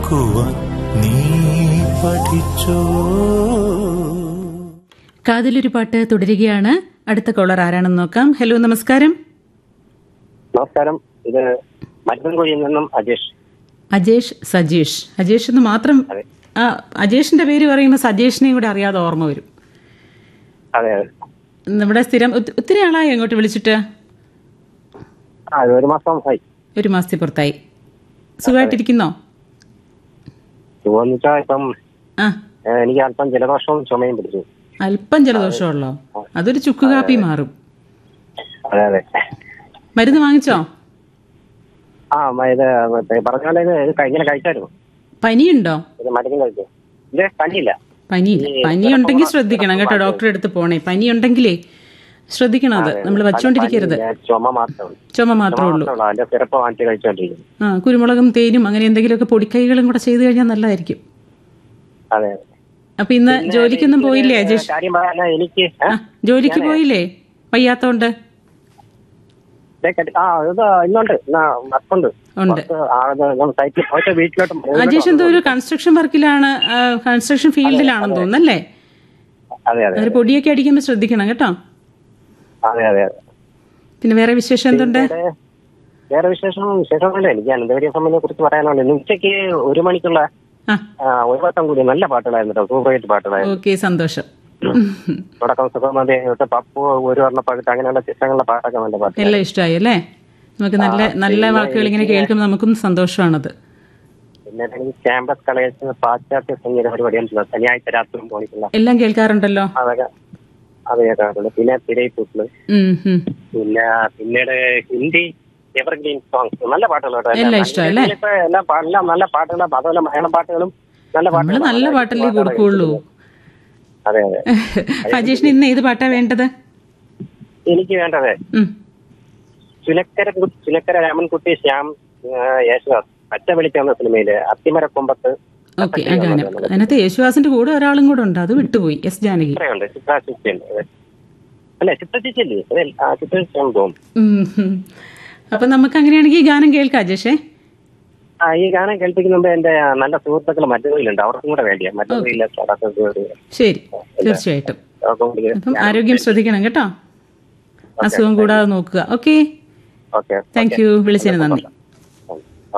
ഓർക്കുവാൻ നീ പഠിച്ചോ കാതിലൊരു പാട്ട് തുടരുകയാണ് അടുത്ത കോളർ ആരാണെന്ന് നോക്കാം ഹലോ നമസ്കാരം നമസ്കാരം ഇത് മരുതൻകുഴിയിൽ നിന്നും അജേഷ് അജേഷ് സജീഷ് അജേഷ് എന്ന് മാത്രം അതെ. ആ അജേഷിന്റെ പേര് പറയുമ്പോൾ സജേഷിനെയും കൂടെ അറിയാതെ ഓർമ്മ വരും അതെ അതെ നമ്മുടെ സ്ഥിരം ഒത്തി- ഒത്തിരി ആളായി അങ്ങോട്ട് വിളിച്ചിട്ട് ആ ഇത് ഒരു മാസം ആയി ഒരു മാസത്തിൽ പുറത്തായി സുഖമായിട്ടിരിക്കുന്നോ സുഖമെന്ന് വെച്ചാൽ ഇപ്പം ആ ഏ, എനിക്ക് അല്പം ജലദോഷവും ചുമയും പിടിച്ചു അല്പം ജലദോഷമുള്ളോ അതൊരു ചുക്ക് കാപ്പി മാറും അതെ അതെ മരുന്ന് വാങ്ങിച്ചോ ആ മ- ഇത് മറ്റേ പറഞ്ഞ പോലെ ഇത് ഇത് ഇങ്ങനെ കഴിച്ചായിരുന്നു പനിയുണ്ടോ ഇത് മരുന്ന് കഴിച്ചു ഇല്ല പനിയില്ല പനിയില്ല പനി ഉണ്ടെങ്കിൽ ശ്രദ്ധിക്കണം കേട്ടോ ഡോക്ടറെ അടുത്ത് പോണേ പനി ഉണ്ടെങ്കിലേ ശ്രദ്ധിക്കണം അത് നമ്മൾ വച്ചോണ്ടിരിക്കരുത് പനിയില്ല, ചുമ മാത്രമേ ഉള്ളൂ ചുമ മാത്രമേ ഉള്ളൂ മാത്രമേ ഉള്ളൂ അതിന്റെ സിറപ്പ് വാങ്ങിച്ച് കഴിച്ചോണ്ടിരിക്കുന്നു ആ കുരുമുളകും തേനും അങ്ങനെ എന്തെങ്കിലുമൊക്കെ പൊടിക്കൈകളും കൂടെ ചെയ്തു കഴിഞ്ഞാൽ നല്ലതായിരിക്കും അതെ അപ്പൊ ഇന്ന് ജോലിക്കൊന്നും പോയില്ലേ അജേഷ് കാര്യം പറയാൻ എനിക്ക് ഏ? ആ ജോലിക്ക് പോയില്ലേ വയ്യാത്തോണ്ട് ദേ കെട്ടി- ആ ഇത് ഇന്നുണ്ട് ഇന്ന് വർക്കുണ്ട് ഉണ്ട് വർക്ക് ആ, ഇത് ഞാൻ സൈറ്റിൽ പോയിട്ട് വീട്ടിലോട്ട് അജേഷ് എന്തോ ഒരു കൺസ്ട്രക്ഷൻ വർക്കിലാണ് ആ, കൺസ്ട്രക്ഷൻ ഫീൽഡിലാണെന്ന് തോന്നുന്നല്ലേ അതെ അതെ ഒരു പൊടിയൊക്കെ അടിക്കുമ്പോൾ ശ്രദ്ധിക്കണം കേട്ടോ അതെ അതെ അതെ പിന്നെ വേറെ വിശേഷം എന്തുണ്ട് വേറെ- വേറെ വിശേഷം വിശേഷമൊന്നുമില്ല എനിക്ക് അനന്തപുരി അസമ്മിനെ കുറിച്ച് പറയാനുള്ളത് ഇന്ന് ഉച്ചയ്ക്ക് ഒരു മണിക്കുള്ള ആ ആ, ഒരു വട്ടം കൂടി നല്ല പാട്ടുകളായിരുന്നു കേട്ടോ സൂപ്പർ ഹിറ്റ് പാട്ടുകളായിരുന്നു ഓക്കെ സന്തോഷം തുടക്കം സുഖമതി തൊട്ട് പപ്പു ഒരു വർണ്ണ പഴുത്ത് അങ്ങനെയുള്ള ചിത്രങ്ങളുടെ പാട്ടൊക്കെ നല്ല പാട്ട് എല്ലാം ഇഷ്ടമായി അല്ലേ നമുക്ക് നല്ല നല്ല വാക്കുകൾ ഇങ്ങനെ കേൾക്കുമ്പോൾ നമുക്കും സന്തോഷമാണത് പിന്നെ എനിക്ക് ക്യാമ്പസ് കളേഴ്സ് പാശ്ചാത്യ സംഗീത പരിപാടിയാണ് ശനിയാഴ്ച രാത്രി പോണിക്കുള്ള എല്ലാം കേൾക്കാറുണ്ടല്ലോ അതൊക്കെ അത് കേൾക്കാറുണ്ട് പിന്നെ തിരയിപ്പൂക്കള് ഉം, ഉം. പിന്നെ പിന്നീട് ഹിന്ദി എവർഗ്രീൻ സോങ്സ് നല്ല പാട്ടുകൾ കേട്ടോ എല്ലാം ഇഷ്ടം അല്ലേ? ഇപ്പൊ എല്ലാം പാ- എല്ലാം നല്ല പാട്ടുകളും അതുപോലെ മലയാളം പാട്ടുകളും നല്ല നമ്മള് പാട്ടുകളും നല്ല പാട്ടല്ലേ കൊടുക്കുള്ളൂ അതെ അതെ അജേഷിന് ഇന്ന് ഏത് പാട്ടാ വേണ്ടത് എനിക്ക് വേണ്ടത് ഉം. ചുനക്കര കു- ചുനക്കര രാമൻകുട്ടി ശ്യാം ആ, യേശുദാസ് പച്ച വെളിച്ചെന്ന സിനിമയില് അത്തിമരക്കൊമ്പത്ത് ഓക്കെ ആ ഗാനം അതിനകത്ത് യേശുദാസിന്റെ കൂടെ ഒരാളും കൂടെ ഉണ്ട് അത് വിട്ടുപോയി എസ് ജാനകി ഇത്രയുണ്ട് ചിത്ര ചേച്ചിയുണ്ട് അതെ. അല്ല ചിത്ര ചേച്ചിയല്ലേ അതെ ആ ചിത്ര ചേച്ചിയാണെന്ന് തോന്നുന്നു ഉം, ഉം. അപ്പൊ നമുക്ക് അങ്ങനെയാണെങ്കിൽ ഈ ഗാനം കേൾക്കാം അജേഷേ ആ ഈ ഗാനം കേൾപ്പിക്കുന്ന മുമ്പ് എന്റെ നല്ല സുഹൃത്തുക്കൾ മറ്റൊന്നിലുണ്ട് അവർക്കും കൂടെ വേണ്ടിയാ മറ്റൊന്നില്ല ശരി തീർച്ചയായിട്ടും അവർക്കും കൂടി അപ്പം ആരോഗ്യം ശ്രദ്ധിക്കണം കേട്ടോ അസുഖം കൂടാതെ നോക്കുക ഓക്കെ ഓക്കെ താങ്ക് യു വിളിച്ചതിന് നന്ദി